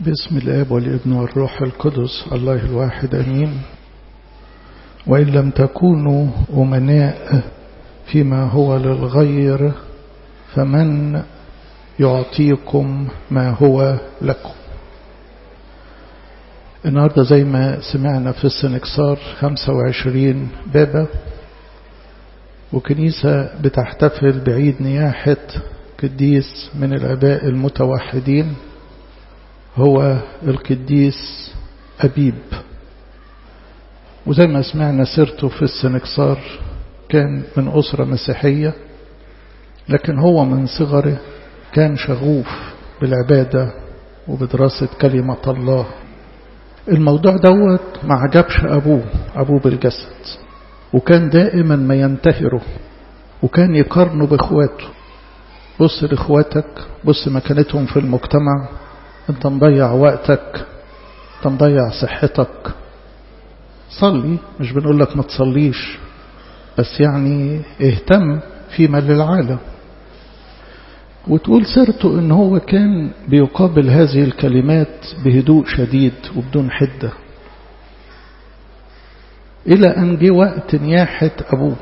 باسم الآب والابن والروح القدس الله الواحد أمين وإن لم تكونوا أمناء فيما هو للغير فمن يعطيكم ما هو لكم النهاردة زي ما سمعنا في السنكسار 25 بابا وكنيسة بتحتفل بعيد نياحة قديس من الآباء المتوحدين هو القديس أبيب وزي ما سمعنا سيرته في السنكسار كان من أسرة مسيحية لكن هو من صغره كان شغوف بالعبادة وبدراسة كلمة الله الموضوع دوت ما عجبش أبوه أبوه بالجسد وكان دائما ما ينتهره وكان يقارنه بإخواته بص لإخواتك بص مكانتهم في المجتمع انت مضيع وقتك انت مضيع صحتك صلي مش بنقول لك ما تصليش بس يعني اهتم فيما للعالم وتقول سيرته ان هو كان بيقابل هذه الكلمات بهدوء شديد وبدون حدة الى ان جه وقت نياحة ابوه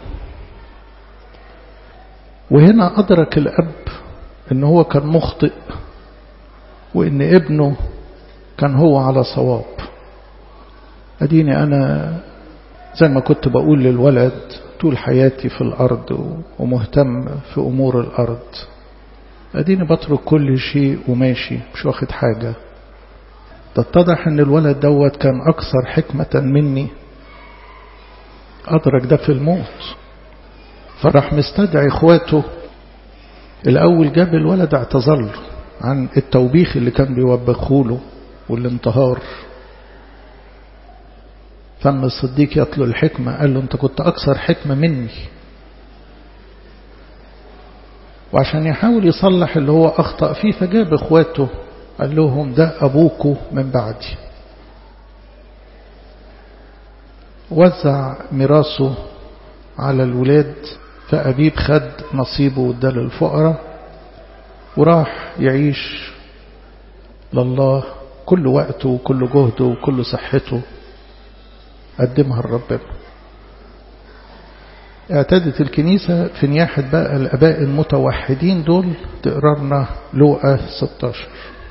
وهنا ادرك الاب ان هو كان مخطئ وان ابنه كان هو على صواب اديني انا زي ما كنت بقول للولد طول حياتي في الارض ومهتم في امور الارض اديني بترك كل شيء وماشي مش واخد حاجة تتضح ان الولد دوت كان اكثر حكمة مني ادرك ده في الموت فراح مستدعي اخواته الاول جاب الولد اعتذر له عن التوبيخ اللي كان بيوبخه له والانتهار فما الصديق يطلب الحكمة قال له انت كنت اكثر حكمة مني وعشان يحاول يصلح اللي هو أخطأ فيه فجاب إخواته قال لهم ده أبوكو من بعدي وزع ميراثه على الولاد فأبيب خد نصيبه وده للفقراء وراح يعيش لله كل وقته وكل جهده وكل صحته قدمها لربنا اعتادت الكنيسة في نياحة بقى الأباء المتوحدين دول تقررنا لوقا 16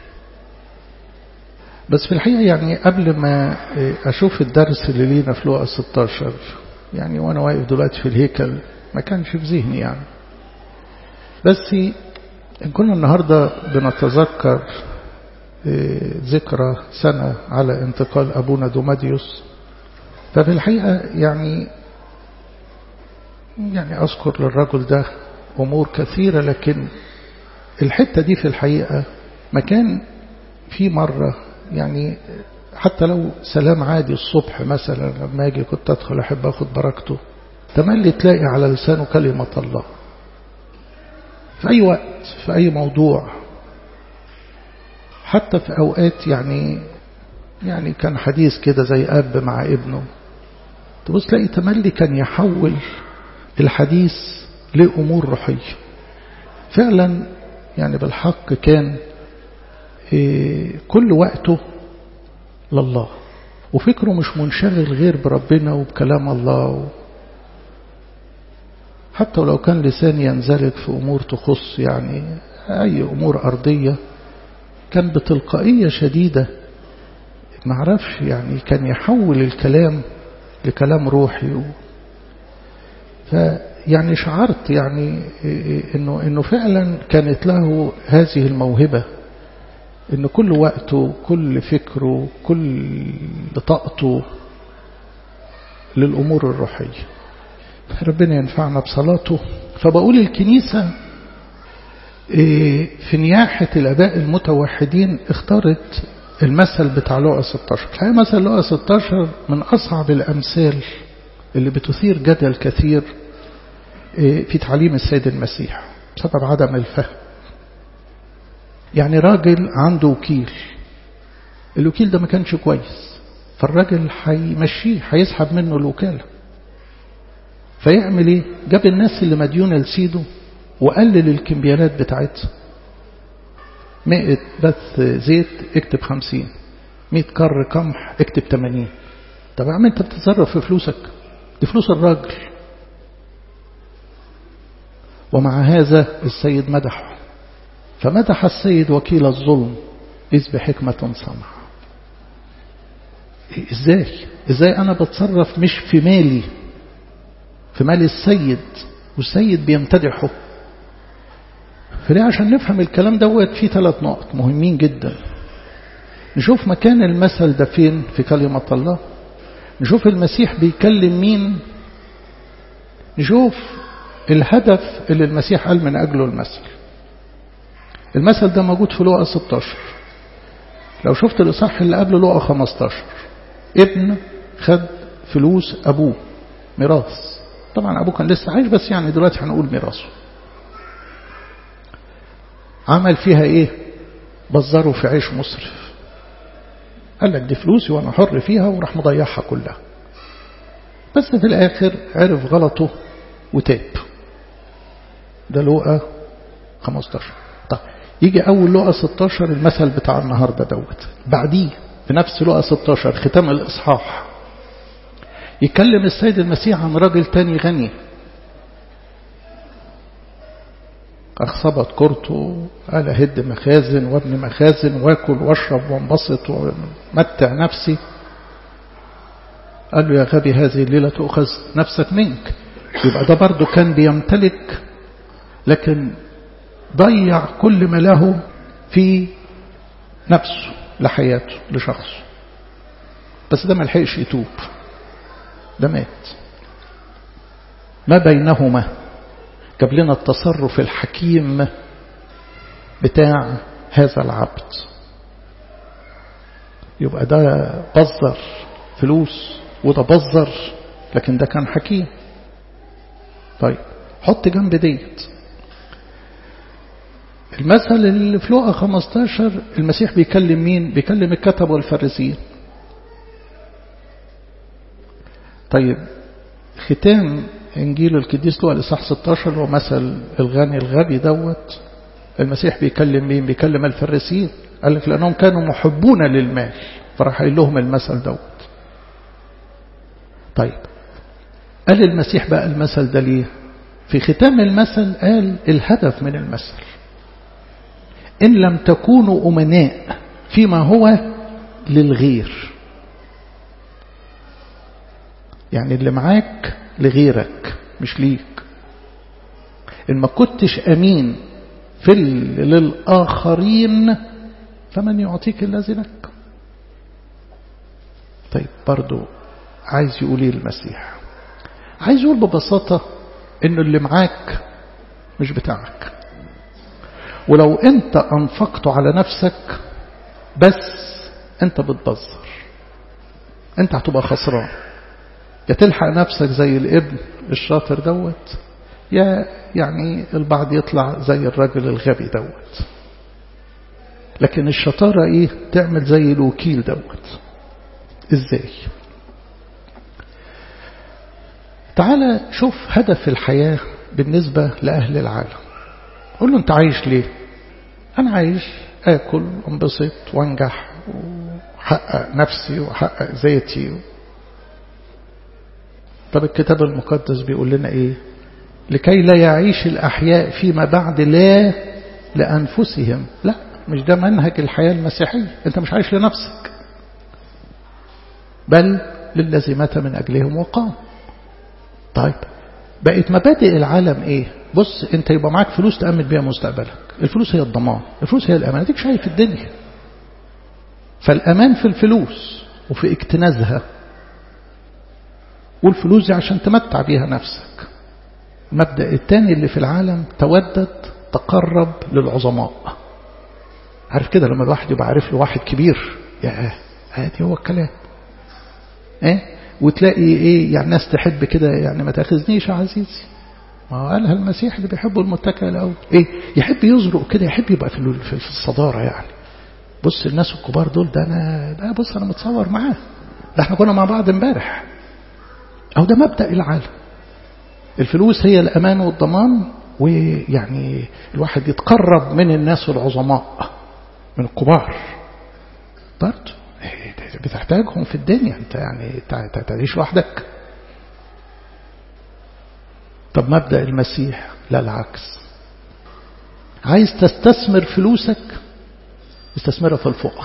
بس في الحقيقة يعني قبل ما أشوف الدرس اللي لينا في لوقا 16 يعني وأنا واقف دلوقتي في الهيكل ما كانش في ذهني يعني بس إن كنا النهاردة بنتذكر ذكرى سنة على انتقال أبونا دوماديوس ففي الحقيقة يعني يعني أذكر للرجل ده أمور كثيرة لكن الحتة دي في الحقيقة مكان في مرة يعني حتى لو سلام عادي الصبح مثلا لما أجي كنت أدخل أحب أخد بركته تملي تلاقي على لسانه كلمة الله في أي وقت في أي موضوع حتى في أوقات يعني يعني كان حديث كده زي أب مع ابنه تبص تلاقي تملي كان يحول الحديث لأمور روحية فعلا يعني بالحق كان كل وقته لله وفكره مش منشغل غير بربنا وبكلام الله حتى ولو كان لسان ينزلق في أمور تخص يعني أي أمور أرضية كان بتلقائية شديدة معرفش يعني كان يحول الكلام لكلام روحي فيعني شعرت يعني انه انه فعلا كانت له هذه الموهبه ان كل وقته كل فكره كل طاقته للامور الروحيه ربنا ينفعنا بصلاته فبقول الكنيسه في نياحه الاباء المتوحدين اختارت المثل بتاع لقا 16 الحقيقه مثل لقا 16 من اصعب الامثال اللي بتثير جدل كثير في تعليم السيد المسيح بسبب عدم الفهم يعني راجل عنده وكيل الوكيل ده ما كانش كويس فالراجل هيمشيه هيسحب منه الوكالة فيعمل ايه جاب الناس اللي مديونة لسيده وقلل الكمبيالات بتاعتها مئة بث زيت اكتب خمسين مئة كر قمح اكتب تمانين طب يا عم انت بتتصرف في فلوسك دي فلوس الراجل ومع هذا السيد مدحه فمدح السيد وكيل الظلم إذ بحكمة صنع إزاي إزاي أنا بتصرف مش في مالي في مال السيد والسيد بيمتدحه فليه عشان نفهم الكلام دوت في ثلاث نقط مهمين جدا نشوف مكان المثل ده فين في كلمة الله نشوف المسيح بيكلم مين نشوف الهدف اللي المسيح قال من أجله المثل المثل ده موجود في لقا 16 لو شفت الإصحاح اللي قبل لقا 15 ابن خد فلوس أبوه ميراث طبعا أبوه كان لسه عايش بس يعني دلوقتي هنقول ميراثه عمل فيها إيه بزره في عيش مسرف قال لك دي فلوسي وأنا حر فيها وراح مضيعها كلها بس في الآخر عرف غلطه وتاب ده لقى 15 طيب يجي أول لقى 16 المثل بتاع النهاردة دوت بعديه في نفس لقى 16 ختام الإصحاح يكلم السيد المسيح عن راجل تاني غني أخصبت كرته قال هد مخازن وابن مخازن واكل واشرب وانبسط ومتع نفسي قال له يا غبي هذه الليلة تؤخذ نفسك منك يبقى ده برضه كان بيمتلك لكن ضيع كل ما له في نفسه لحياته لشخصه بس ده ما لحقش يتوب ده مات ما بينهما جاب لنا التصرف الحكيم بتاع هذا العبد يبقى ده بذر فلوس وده بذر لكن ده كان حكيم طيب حط جنب ديت المثل اللي في لقا 15 المسيح بيكلم مين بيكلم الكتب والفارسيين طيب ختام انجيل القديس لقا الاصحاح 16 هو مثل الغني الغبي دوت المسيح بيكلم مين بيكلم الفارسيين قال لك لانهم كانوا محبون للمال فراح قايل لهم المثل دوت طيب قال المسيح بقى المثل ده ليه في ختام المثل قال الهدف من المثل إن لم تكونوا أمناء فيما هو للغير يعني اللي معاك لغيرك مش ليك إن ما كنتش أمين في للآخرين فمن يعطيك الذي لك طيب برضو عايز يقول ايه المسيح عايز يقول ببساطة انه اللي معاك مش بتاعك ولو انت انفقته على نفسك بس انت بتبذر انت هتبقى خسران يا تلحق نفسك زي الابن الشاطر دوت يا يعني البعض يطلع زي الراجل الغبي دوت لكن الشطارة ايه تعمل زي الوكيل دوت ازاي تعالى شوف هدف الحياة بالنسبة لأهل العالم قول له أنت عايش ليه أنا عايش آكل وانبسط وانجح وحقق نفسي وحقق ذاتي طب الكتاب المقدس بيقول لنا إيه لكي لا يعيش الأحياء فيما بعد لا لأنفسهم لا مش ده منهج الحياة المسيحية أنت مش عايش لنفسك بل للذي مات من أجلهم وقام طيب بقت مبادئ العالم ايه بص انت يبقى معاك فلوس تأمن بيها مستقبلك الفلوس هي الضمان الفلوس هي الأمان ديك شايف الدنيا فالأمان في الفلوس وفي اكتنازها والفلوس دي عشان تمتع بيها نفسك المبدأ الثاني اللي في العالم تودد تقرب للعظماء عارف كده لما الواحد يبقى عارف له واحد كبير يا هادي هو الكلام ايه وتلاقي ايه يعني ناس تحب كده يعني ما تاخذنيش يا عزيزي ما هو قالها المسيح اللي بيحبوا المتكئ الاول ايه يحب يزرق كده يحب يبقى في في الصداره يعني بص الناس الكبار دول ده انا ده بص انا متصور معاه ده احنا كنا مع بعض امبارح او ده مبدا العالم الفلوس هي الامان والضمان ويعني الواحد يتقرب من الناس العظماء من الكبار برضه بتحتاجهم في الدنيا انت يعني تعيش لوحدك طب مبدأ المسيح لا العكس عايز تستثمر فلوسك استثمرها في الفقر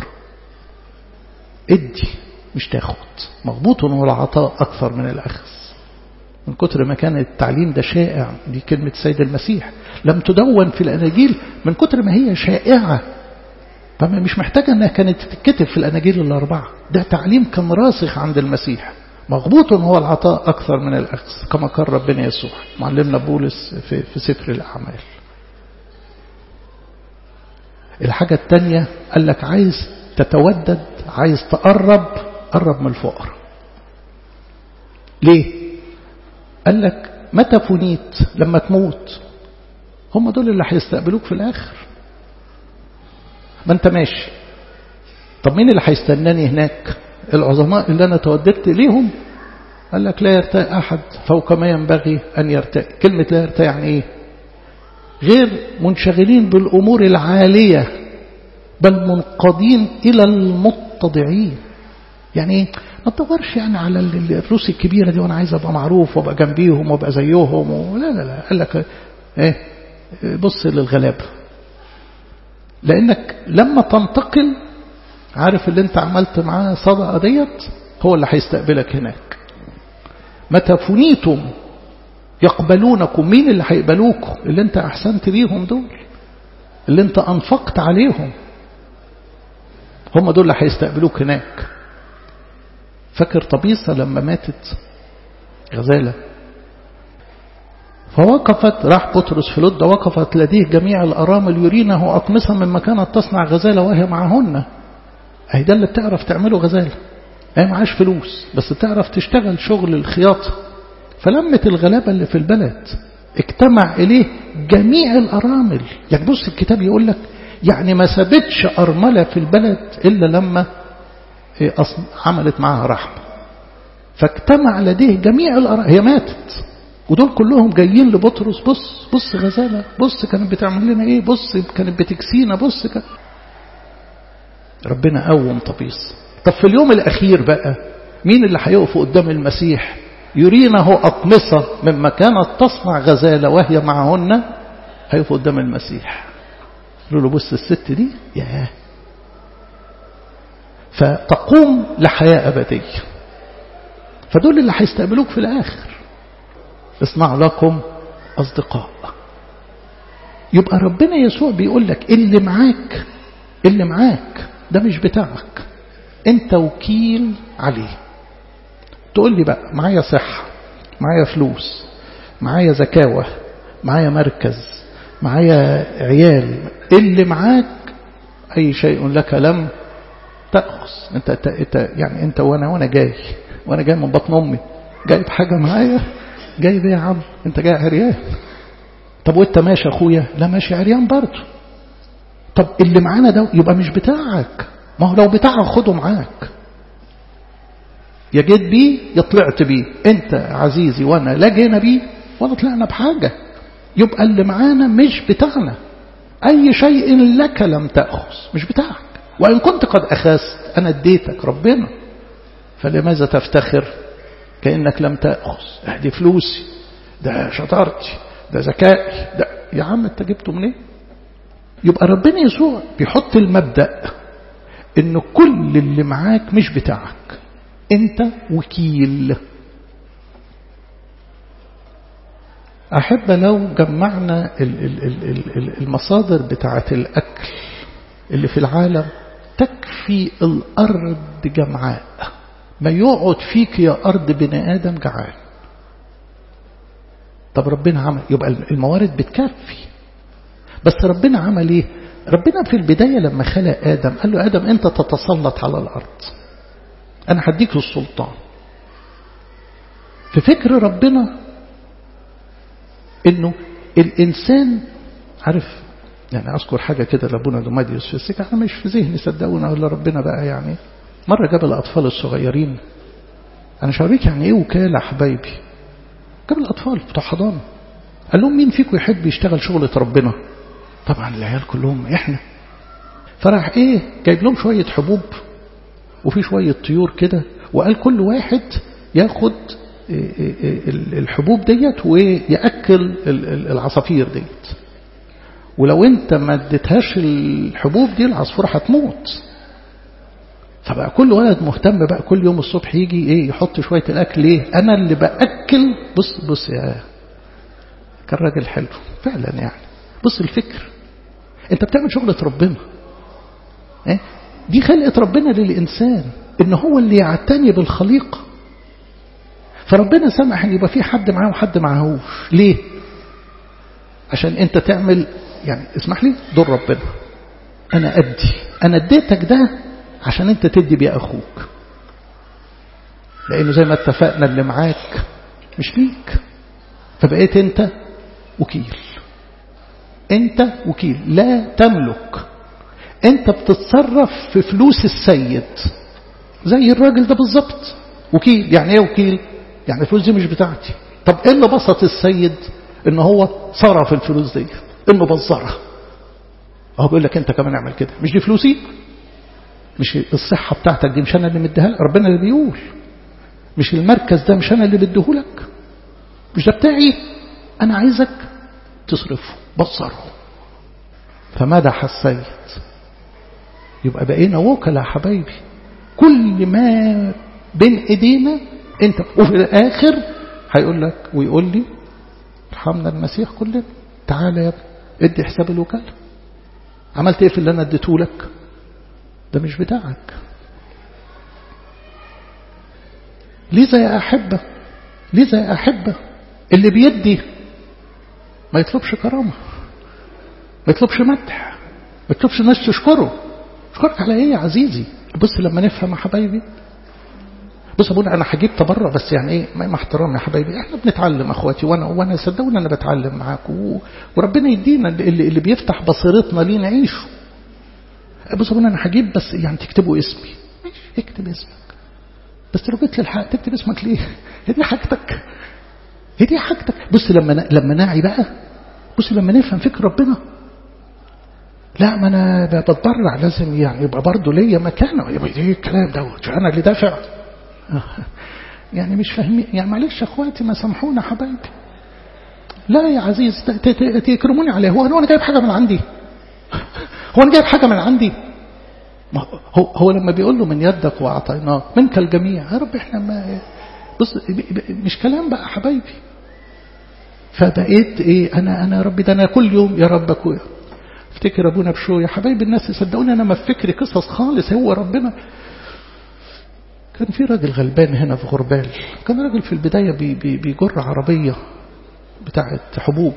ادي مش تاخد مغبوط هو العطاء أكثر من الأخذ من كتر ما كان التعليم ده شائع دي كلمة سيد المسيح لم تدون في الأناجيل من كتر ما هي شائعة فما مش محتاجة أنها كانت تتكتب في الأناجيل الأربعة ده تعليم كان راسخ عند المسيح مغبوط هو العطاء أكثر من الأخذ كما قال ربنا يسوع معلمنا بولس في, في سفر الأعمال الحاجة التانية قال لك عايز تتودد عايز تقرب قرب من الفقر ليه قال لك متى فنيت لما تموت هم دول اللي هيستقبلوك في الآخر ما انت ماشي طب مين اللي هيستناني هناك العظماء اللي أنا توددت إليهم قال لك لا يرتاء أحد فوق ما ينبغي أن يرتاء كلمة لا يرتاء يعني إيه غير منشغلين بالأمور العالية بل منقضين إلى المتضعين يعني إيه ما تدورش يعني على الروس الكبيرة دي وأنا عايز أبقى معروف وأبقى جنبيهم وأبقى زيهم و... لا لا لا قال لك إيه بص للغلابة لأنك لما تنتقل عارف اللي انت عملت معاه صدقة ديت هو اللي هيستقبلك هناك متى فنيتم يقبلونكم مين اللي هيقبلوكم اللي انت احسنت بيهم دول اللي انت انفقت عليهم هم دول اللي هيستقبلوك هناك فاكر طبيصة لما ماتت غزالة فوقفت راح بطرس في لدة وقفت لديه جميع الأرامل يرينه أقمصا مما كانت تصنع غزالة وهي معهن أهي ده اللي بتعرف تعمله غزالة هي معاش فلوس بس بتعرف تشتغل شغل الخياطة فلمت الغلابة اللي في البلد اجتمع إليه جميع الأرامل يعني بص الكتاب يقول لك يعني ما سابتش أرملة في البلد إلا لما عملت معها رحمة فاجتمع لديه جميع الأرامل هي ماتت ودول كلهم جايين لبطرس بص بص غزالة بص كانت بتعمل لنا ايه بص كانت بتكسينا بص كان ربنا قوم طبيس طب في اليوم الأخير بقى مين اللي هيقف قدام المسيح يرينه أقمصة مما كانت تصنع غزالة وهي معهن هيقف قدام المسيح قالوا له بص الست دي ياه فتقوم لحياة أبدية فدول اللي هيستقبلوك في الآخر اصنع لكم أصدقاء يبقى ربنا يسوع بيقول لك اللي معاك اللي معاك ده مش بتاعك انت وكيل عليه تقول لي بقى معايا صحة معايا فلوس معايا زكاوة معايا مركز معايا عيال اللي معاك أي شيء لك لم تأخذ انت, انت, انت يعني انت وانا وانا جاي وانا جاي من بطن امي جايب حاجة معايا جاي بيه يا عم انت جاي عريان طب وانت ماشي اخويا لا ماشي عريان برضه طب اللي معانا ده يبقى مش بتاعك ما هو لو بتاعك خده معاك يا جيت بيه يا طلعت بيه انت عزيزي وانا لا جينا بيه ولا طلعنا بحاجة يبقى اللي معانا مش بتاعنا اي شيء لك لم تأخذ مش بتاعك وان كنت قد اخذت انا اديتك ربنا فلماذا تفتخر كأنك لم تأخذ دي فلوسي ده شطارتي ده ذكائي ده يا عم انت جبته منين يبقى ربنا يسوع بيحط المبدأ ان كل اللي معاك مش بتاعك انت وكيل أحب لو جمعنا المصادر بتاعة الأكل اللي في العالم تكفي الأرض جمعاء ما يقعد فيك يا أرض بني آدم جعان طب ربنا عمل يبقى الموارد بتكفي بس ربنا عمل ايه ربنا في البداية لما خلق آدم قال له آدم أنت تتسلط على الأرض أنا هديك السلطان في فكر ربنا انه الانسان عارف يعني اذكر حاجه كده لابونا دوماديوس في السكه انا مش في ذهني صدقونا ولا ربنا بقى يعني مره جاب الاطفال الصغيرين انا مش هوريك يعني ايه وكاله حبايبي جاب الاطفال بتوع حضانه قال لهم مين فيكم يحب يشتغل شغله ربنا طبعا العيال كلهم احنا فراح ايه جايب لهم شوية حبوب وفي شوية طيور كده وقال كل واحد ياخد الحبوب ديت ويأكل العصافير ديت ولو انت ما اديتهاش الحبوب دي العصفورة هتموت فبقى كل ولد مهتم بقى كل يوم الصبح يجي ايه يحط شوية الاكل ايه انا اللي باكل بص بص يا كان راجل حلو فعلا يعني بص الفكر انت بتعمل شغلة ربنا ايه دي خلقة ربنا للإنسان إن هو اللي يعتني بالخليقة فربنا سمح إن يبقى في حد معاه وحد معهوش ليه عشان أنت تعمل يعني اسمح لي دور ربنا أنا أدي أنا اديتك ده عشان أنت تدي بيه أخوك لأنه زي ما اتفقنا اللي معاك مش ليك فبقيت أنت وكيل أنت وكيل لا تملك أنت بتتصرف في فلوس السيد زي الراجل ده بالظبط وكيل يعني ايه وكيل يعني الفلوس دي مش بتاعتي طب ايه اللي بسط السيد ان هو صرف الفلوس دي انه بزرها اهو بيقول لك انت كمان اعمل كده مش دي فلوسي مش الصحة بتاعتك دي مش انا اللي مديها لك ربنا اللي بيقول مش المركز ده مش انا اللي بديهولك مش ده بتاعي انا عايزك تصرفه بصره فمدح السيد يبقى بقينا وكلاء حبايبي كل ما بين ايدينا انت وفي الاخر هيقول لك ويقول لي ارحمنا المسيح كلنا تعالى يا ابني ادي حساب الوكاله عملت ايه في اللي انا اديته لك ده مش بتاعك لذا يا احبه لذا يا احبه اللي بيدي ما يطلبش كرامه ما يطلبش مدح ما يطلبش الناس تشكره اشكرك على ايه يا عزيزي بص لما نفهم يا حبايبي بص ابونا انا هجيب تبرع بس يعني ايه مع احترام يا حبايبي احنا بنتعلم اخواتي وانا وانا صدقوني انا بتعلم معاكم وربنا يدينا اللي, اللي بيفتح بصيرتنا ليه نعيشه بص ابونا انا هجيب بس يعني تكتبوا اسمي ماشي اكتب اسمك بس لو جيت للحق تكتب اسمك ليه هي دي حاجتك هي دي حاجتك بص لما لما ناعي بقى بص لما نفهم فكر ربنا لا ما انا بتبرع لازم يعني يبقى برضه ليا مكانه يبقى ايه الكلام دوت انا اللي دافع يعني مش فاهمين يعني معلش اخواتي ما سامحونا حبايبي لا يا عزيز تكرموني عليه هو انا جايب حاجه من عندي هو انا جايب حاجه من عندي هو هو لما بيقول له من يدك واعطيناك منك الجميع يا رب احنا ما بص مش كلام بقى حبايبي فبقيت ايه انا انا يا رب ده انا كل يوم يا رب اكويا افتكر ابونا بشو يا حبايب الناس صدقوني انا ما فكري قصص خالص هو ربنا كان في راجل غلبان هنا في غربال كان راجل في البداية بي بي بيجر عربية بتاعت حبوب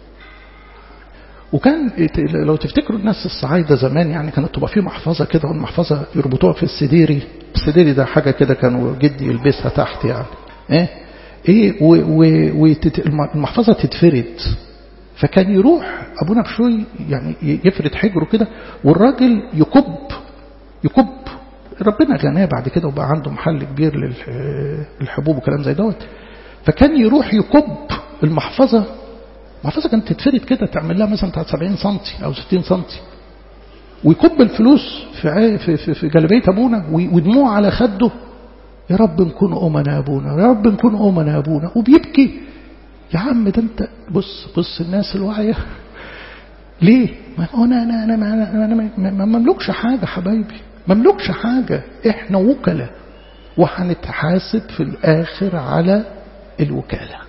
وكان لو تفتكروا الناس الصعايدة زمان يعني كانت تبقى في محفظة كده والمحفظة يربطوها في السديري السديري ده حاجة كده كانوا جدي يلبسها تحت يعني ايه ايه والمحفظة تتفرد فكان يروح ابونا بشوي يعني يفرد حجره كده والراجل يكب يكب ربنا غناه بعد كده وبقى عنده محل كبير للحبوب وكلام زي دوت فكان يروح يكب المحفظة المحفظة كانت تتفرد كده تعمل لها مثلا بتاعت 70 سم أو 60 سم ويكب الفلوس في في في, في جلبية أبونا ودموع على خده يا رب نكون أمنا يا أبونا يا رب نكون أمنا يا أبونا وبيبكي يا عم ده أنت بص بص الناس الواعية ليه؟ ما أنا أنا أنا أنا, أنا, أنا ما مملكش حاجة حبايبي مملكش حاجة احنا وكلاء وهنتحاسب في الآخر على الوكالة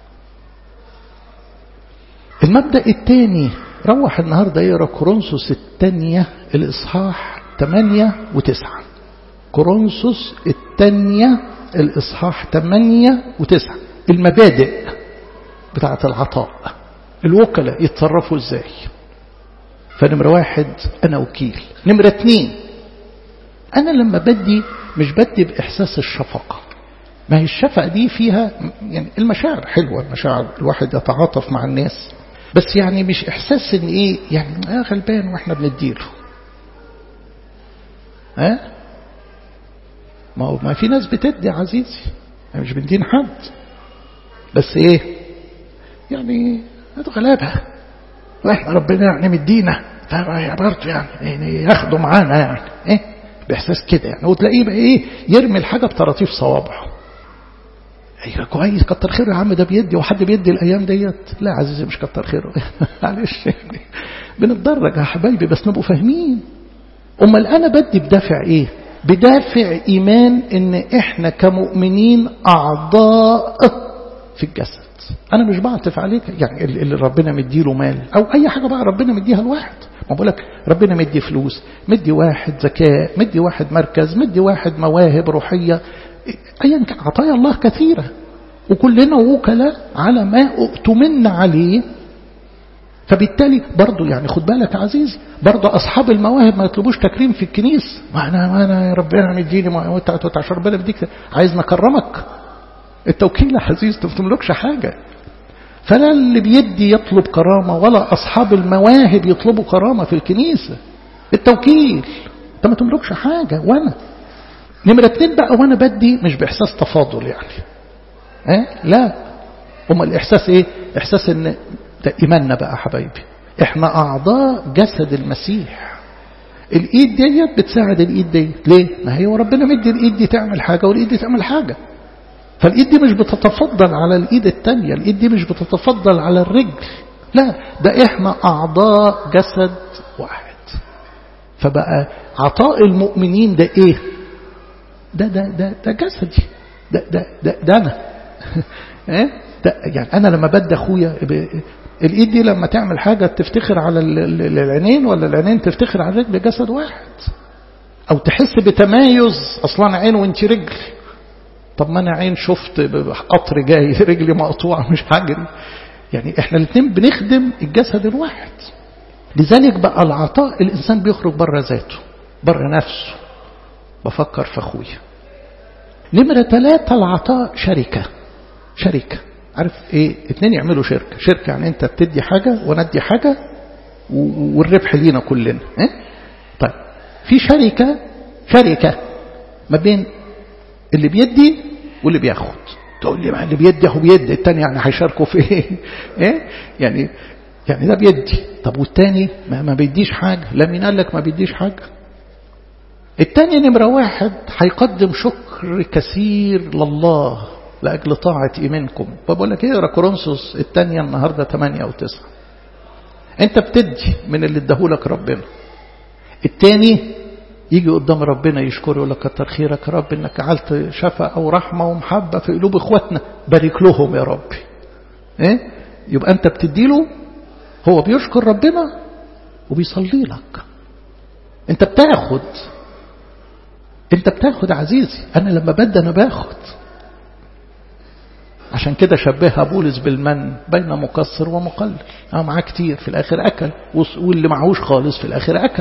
المبدأ الثاني روح النهاردة يقرأ كورنثوس الثانية الإصحاح 8 و9 كورنثوس الثانية الإصحاح 8 و9 المبادئ بتاعة العطاء الوكلاء يتصرفوا ازاي فنمرة واحد أنا وكيل نمرة اثنين أنا لما بدي مش بدي بإحساس الشفقة ما هي الشفقة دي فيها يعني المشاعر حلوة المشاعر الواحد يتعاطف مع الناس بس يعني مش إحساس إن إيه يعني آه غلبان وإحنا بنديله ها أه؟ ما هو ما في ناس بتدي عزيزي يعني مش بندين حد بس إيه يعني غلابة وإحنا ربنا يعني مدينا برضه يعني, يعني ياخدوا معانا يعني ايه باحساس كده يعني وتلاقيه بقى ايه يرمي الحاجه بطراطيف صوابعه ايوه كويس كتر خيره يا عم ده بيدي وحد بيدي الايام ديت لا عزيزي مش كتر خيره معلش يعني بنتدرج يا حبايبي بس نبقوا فاهمين امال انا بدي بدافع ايه بدافع ايمان ان احنا كمؤمنين اعضاء في الجسد انا مش بعطف عليك يعني اللي ربنا مديله مال او اي حاجه بقى ربنا مديها لواحد ما بقول لك ربنا مدي فلوس مدي واحد ذكاء مدي واحد مركز مدي واحد مواهب روحيه ايا كان عطايا الله كثيره وكلنا وكلاء على ما اؤتمن عليه فبالتالي برضه يعني خد بالك يا عزيزي برضه اصحاب المواهب ما يطلبوش تكريم في الكنيسه ما انا ما انا ربنا مديني وانت عشان ربنا مديك عايز نكرمك التوكيل يا عزيز انت ما بتملكش حاجه فلا اللي بيدي يطلب كرامه ولا اصحاب المواهب يطلبوا كرامه في الكنيسه التوكيل انت ما تملكش حاجه وانا نمرة اتنين بقى وانا بدي مش باحساس تفاضل يعني اه؟ لا هم الاحساس ايه احساس ان ده ايماننا بقى حبايبي احنا اعضاء جسد المسيح الايد ديت بتساعد الايد ديت ليه ما هي وربنا مدي الايد دي تعمل حاجه والايد دي تعمل حاجه فالايد دي مش بتتفضل على الايد التانية الايد دي مش بتتفضل على الرجل لا ده احنا اعضاء جسد واحد فبقى عطاء المؤمنين ده ايه ده ده ده ده جسدي ده ده ده, ده انا ايه ده يعني انا لما بدي اخويا الايد دي لما تعمل حاجه تفتخر على العينين ولا العينين تفتخر على الرجل جسد واحد او تحس بتمايز اصلا عين وانت رجل طب ما انا عين شفت قطر جاي رجلي مقطوعه مش هجري يعني احنا الاثنين بنخدم الجسد الواحد لذلك بقى العطاء الانسان بيخرج بره ذاته بره نفسه بفكر في اخويا نمرة ثلاثة العطاء شركة شركة عارف ايه اتنين يعملوا شركة شركة يعني انت بتدي حاجة وانا ادي حاجة والربح لينا كلنا اه؟ طيب في شركة شركة ما بين اللي بيدي واللي بياخد تقول لي ما اللي بيدي هو بيدي التاني يعني هيشاركوا في ايه ايه يعني يعني ده بيدي طب والتاني ما, ما بيديش حاجة لا مين قال لك ما بيديش حاجة التاني نمرة واحد هيقدم شكر كثير لله لأجل طاعة إيمانكم بقول لك اقرا كورنثوس الثانية النهاردة 8 أو 9 أنت بتدي من اللي اداهولك ربنا الثاني يجي قدام ربنا يشكره يقول لك كتر خيرك يا رب انك جعلت شفاء ورحمه ومحبه في قلوب اخواتنا بارك لهم يا رب ايه يبقى انت بتديله هو بيشكر ربنا وبيصلي لك انت بتاخد انت بتاخد عزيزي انا لما بدي انا باخد عشان كده شبهها بولس بالمن بين مقصر ومقلل اه معاه كتير في الاخر اكل واللي معهوش خالص في الاخر اكل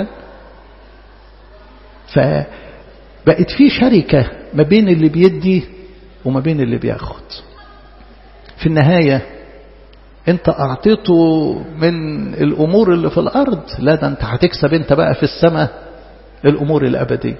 فبقت في شركة ما بين اللي بيدي وما بين اللي بياخد في النهاية انت اعطيته من الامور اللي في الارض لا ده انت هتكسب انت بقى في السماء الامور الابدية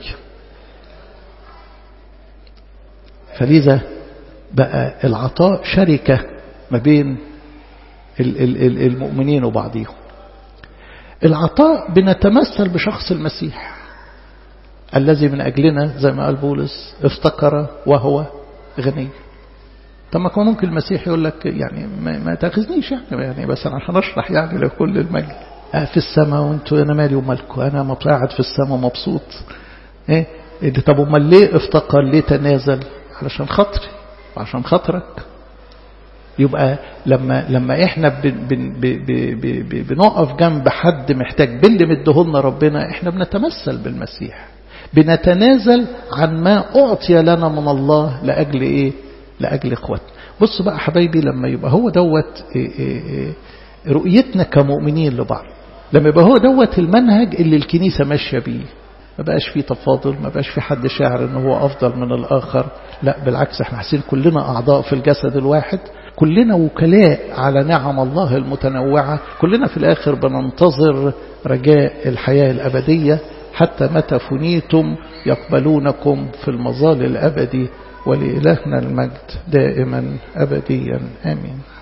فلذا بقى العطاء شركة ما بين المؤمنين وبعضهم العطاء بنتمثل بشخص المسيح الذي من أجلنا زي ما قال بولس افتقر وهو غني طب ما كان ممكن المسيح يقول لك يعني ما, ما تاخذنيش يعني, يعني بس أنا عشان أشرح يعني لكل المجد آه في السماء وانتوا أنا مالي ومالكم أنا قاعد في السماء مبسوط إيه طب امال ليه افتقر ليه تنازل علشان خاطري وعشان خاطرك يبقى لما لما احنا بن بن بن بنقف جنب حد محتاج باللي مديهولنا ربنا احنا بنتمثل بالمسيح بنتنازل عن ما أعطي لنا من الله لأجل إيه لأجل إخواتنا بص بقى حبايبي لما يبقى هو دوت إيه إيه رؤيتنا كمؤمنين لبعض لما يبقى هو دوت المنهج اللي الكنيسة ماشية بيه ما بقاش فيه تفاضل ما بقاش في حد شاعر ان هو افضل من الاخر لا بالعكس احنا حاسين كلنا اعضاء في الجسد الواحد كلنا وكلاء على نعم الله المتنوعة كلنا في الاخر بننتظر رجاء الحياة الابدية حتى متى فنيتم يقبلونكم في المظال الأبدي ولإلهنا المجد دائما أبديا آمين